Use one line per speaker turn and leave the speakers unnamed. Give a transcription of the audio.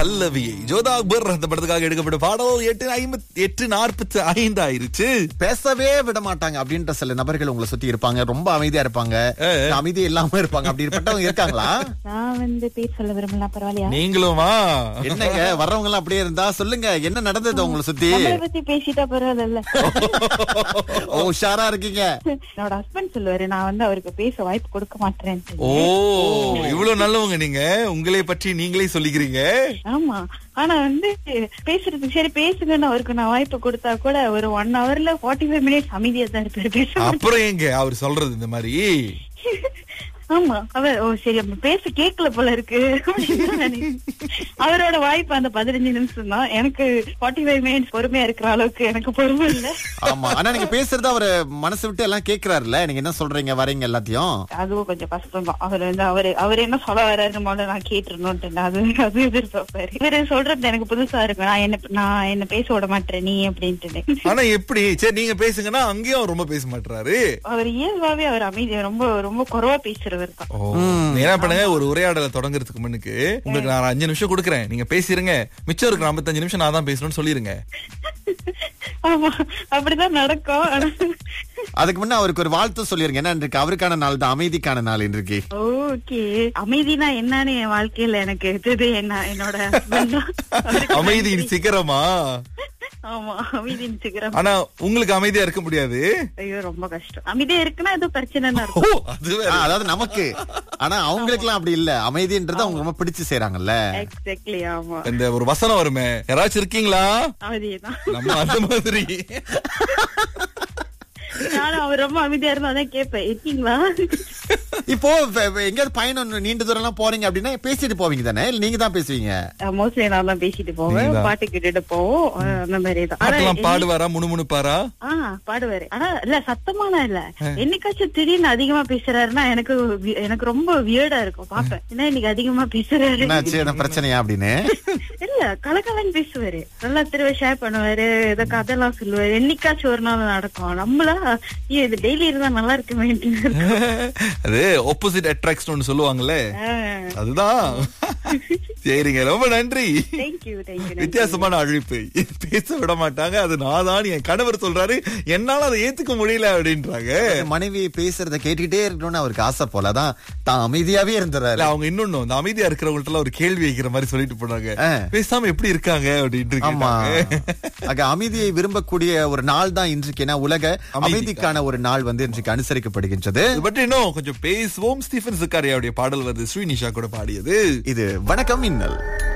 பல்லவியை ஜோதா அக்பர் அந்த படத்துக்காக எடுக்கப்பட்ட பாடல் எட்டு ஐம்பத்தி எட்டு நாற்பத்தி ஐந்து ஆயிருச்சு
பேசவே விட மாட்டாங்க அப்படின்ற சில நபர்கள் உங்களை சுத்தி இருப்பாங்க ரொம்ப அமைதியா இருப்பாங்க அமைதி இல்லாம இருப்பாங்க அப்படிப்பட்டவங்க இருக்காங்களா
நான் வந்து பேர் சொல்ல விரும்பலாம் பரவாயில்லையா
நீங்களுமா
என்னங்க வர்றவங்க எல்லாம் அப்படியே இருந்தா சொல்லுங்க என்ன நடந்தது உங்களை சுத்தி
நம்மளை பத்தி பேசிட்டா பரவாயில்ல
ஓ உஷாரா இருக்கீங்க
என்னோட ஹஸ்பண்ட் சொல்லுவாரு நான் வந்து அவருக்கு பேச வாய்ப்பு கொடுக்க மாட்டேன்
ஓ இவ்வளவு நல்லவங்க நீங்க உங்களை பற்றி நீங்களே சொல்லிக்கிறீங்க
ஆமா ஆனா வந்து பேசுறதுக்கு சரி பேசுங்கன்னு அவருக்கு நான் வாய்ப்பு கொடுத்தா கூட ஒரு ஒன் ஹவர்ல ஃபார்ட்டி ஃபைவ் மினிட்ஸ் அமைதியா தான் இருப்பாரு பேச மாட்டாரு.
அப்புறம் எங்க அவர் சொல்றது இந்த மாதிரி
ஆமா அவர் ஓ சரி அப்ப பேச கேட்கல போல இருக்கு அப்படின்னு தான் நினைக்கிறேன். அவரோட வாய்ப்பு அந்த பதினஞ்சு நிமிஷம் தான் எனக்கு ஃபார்ட்டி ஃபைவ் மினிட்ஸ் பொறுமையா இருக்கிற அளவுக்கு எனக்கு பொறுமை இல்ல
ஆமா ஆனா நீங்க பேசுறது அவரு மனசு விட்டு எல்லாம் கேக்குறாருல்ல நீங்க என்ன சொல்றீங்க வரீங்க எல்லாத்தையும்
அதுவும் கொஞ்சம் கஷ்டம் தான் அவர் வந்து அவரு அவர் என்ன சொல்ல வர்றாரு முதல்ல நான் கேட்டுருணும்ட்டு அது அது எதிர்பார்ப்பாரு இவரு சொல்றது எனக்கு புதுசா இருக்கு நான் என்ன நான் என்ன பேச விட மாட்டேன் நீ அப்படின்ட்டு
ஆனா எப்படி சரி நீங்க பேசுங்கன்னா அங்கேயும் அவர் ரொம்ப பேச மாட்டாரு
அவர் இயல்பாவே அவர் அமைதி ரொம்ப ரொம்ப குறைவா பேசுறவர் தான்
ஓ, என்ன பண்ணுங்க ஒரு உரையாடலை தொடங்குறதுக்கு முன்னுக்கு உங்களுக்கு நான் அஞ்சு நிமிஷம் கொடுக்குறேன் நீங்க பேசிருங்க மிச்சம் இருக்கிற ஐம்பத்தஞ்சு நிமிஷம் நான் தான் பேசணும்னு சொல்லிருங்க
ஆமா அப்படிதான் நடக்கும் ஆனா
அதுக்கு முன்ன அவருக்கு ஒரு வாழ்த்து சொல்லிருங்க என்ன இருக்கு அவருக்கான நாள் தான் அமைதிக்கான நாள் இன்றைக்கு
ஓகே அமைதினா என்னன்னு என் வாழ்க்கையில எனக்கு இது என்ன என்னோட husband தான். அவருக்கு
அமைதியின் சிகரமா
ஆமா அமைதியின் சிகரம்
ஆனா உங்களுக்கு அமைதியா இருக்க முடியாது
ஐயோ ரொம்ப கஷ்டம் அமைதியா இருக்குன்னா ஏதோ பிரச்சனைன்னு
ஓ
இருக்கும்
அது
ஆ,
வேற.
அதாவது நமக்கு ஆனா அவங்களுக்கு எல்லாம் அப்படி இல்ல அமைதின்றது அவங்க ரொம்ப பிடிச்சு செய்யறாங்கல்ல
எக்ஸாக்ட்லி ஆமா
இந்த ஒரு வசனம் வருமே யாராச்சும் இருக்கீங்களா
அதேதான்
நம்ம அந்த மாதிரி
நானும் அவர் ரொம்ப அமைதியா இருந்தா தான் கேட்பேன் இருக்கீங்களா
இப்போ வெ- வெ- எங்கேயாவது பயணம் நீண்ட தூரம் எல்லாம் போறீங்க அப்படின்னா பேசிட்டு போவீங்க தானே இல்ல நீங்க தான் பேசுவீங்க
மோஸ்ட்லி நான் தான் பேசிட்டு போவேன்
நீங்கதான்.
பாட்டு கேட்டுட்டு போவோம் அஹ் அந்த மாதிரி தான் ஆனா
பாட்டெல்லாம் பாடுவாரா முணுமுணுப்பாரா
ஆ பாடுவாரு ஆனா இல்ல சத்தமான இல்ல என்னைக்காச்சும் திடீர்னு அதிகமா பேசுறாருன்னா எனக்கு வி- எனக்கு ரொம்ப வியர்டா இருக்கும் பாப்பேன் என்ன இன்னைக்கு அதிகமா பேசுறாரு
என்னாச்சு என்ன பிரச்சனையா அப்படின்னு
இல்ல கலக்கலன்னு பேசுவாரு நல்லா திரும்ப ஷேர் பண்ணுவாரு ஏதோ கதையெல்லாம் சொல்லுவாரு என்னைக்காச்சும் ஒரு நாள் நடக்கும் நம்மளா ஐயோ இது டெய்லி இருந்தா நல்லா இருக்குமே
அது ஆப்போசிட் அட்ராக்ஷன் ஒன்னு சொல்லுவாங்கல்ல அதுதான் சரிங்க ரொம்ப நன்றி
தேங்க்யூ தேங்க்யூ
வித்தியாசமான அழைப்பு பேச விட மாட்டாங்க அது நான் தான் என் கணவர் சொல்றாரு என்னால அதை ஏத்துக்க முடியல அப்படின்றாங்க
மனைவி பேசுறத கேட்டுக்கிட்டே இருக்கணும்னு அவருக்கு ஆசை போலதான் தான் அமைதியாவே இருந்துறாரு
இல்ல அவங்க இன்னொன்னு அந்த அமைதியா இருக்கிறவங்கள்ட்ட எல்லாம் ஒரு கேள்வி வைக்கிற மாதிரி சொல்லிட்டு போனாங்க
ஆ.
பேசாம எப்படி இருக்காங்க அப்படின்ட்டு
ஆமா
கேட்டாங்க.
ஆக அமைதியை விரும்பக்கூடிய ஒரு நாள் தான் இன்றைக்கு ஏன்னா உலக அமைதிக்கான ஒரு நாள் வந்து இன்றைக்கு அனுசரிக்கப்படுகின்றது
இது பற்றி இன்னும் கொஞ்சம் பேசுவோம் ஸ்டீஃபன் சிக்காரியாவுடைய பாடல் வந்து ஸ்ரீனிஷா கூட பாடியது
இது வணக்கம் மின்னல்